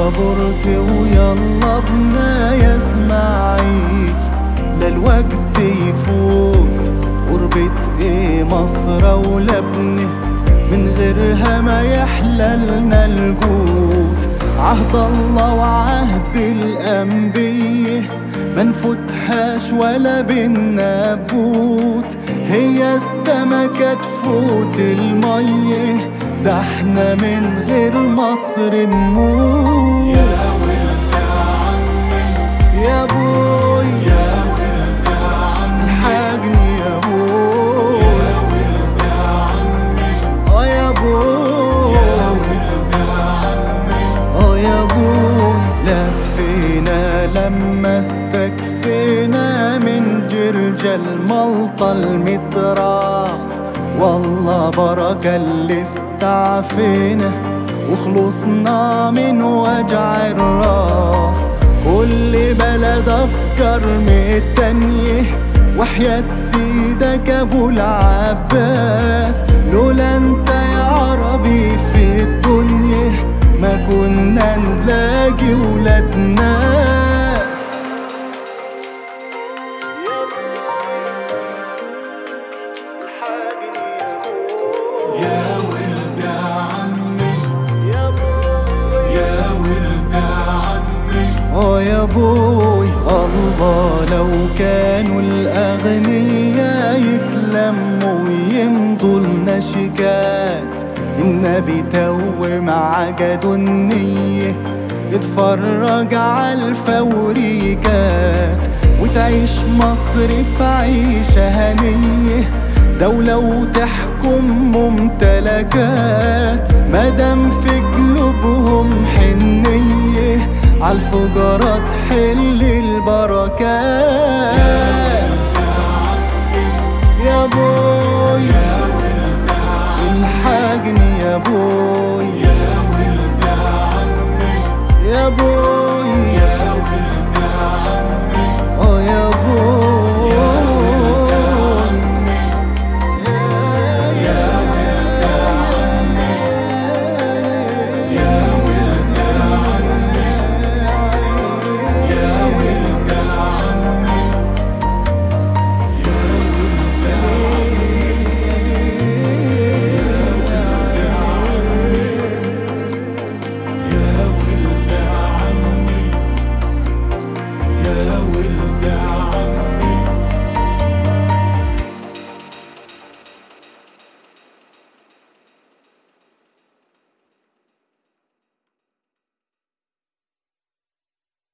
صبرت ويلا بنا يا اسماعيل للوقت يفوت غربة ايه مصر ولبنه من غيرها ما يحللنا الجود عهد الله وعهد الأنبياء ما نفوتهاش ولا بالنبوت هي السمكة تفوت المية ده احنا من غير مصر نموت يا ولد عمي يا بوي يا ولد عمي الحاجني يا بوي يا ولد عمي اه يا بوي يا ولد عمي اه يا بوي لفينا لما استكفينا من جرجا الملطة المتراس والله بركة اللي استعفينا وخلصنا من وجع الراس كل بلد افكار متانية وحياة سيدك ابو العباس لولا انت يا عربي في الدنيا ما كنا نلاقي ولاد ناس يا ولد عمي يا ولد عمي اه يا بوي الله لو كانوا الأغنياء يتلموا ويمضوا لنا شيكات النبي تو مع جدو النية اتفرج على الفوريكات وتعيش مصر في عيشة هنية دولة وتحكم ممتلكات مادام في قلوبهم حنية عالفجرات حل البركات يا بوي الحاجني يا بوي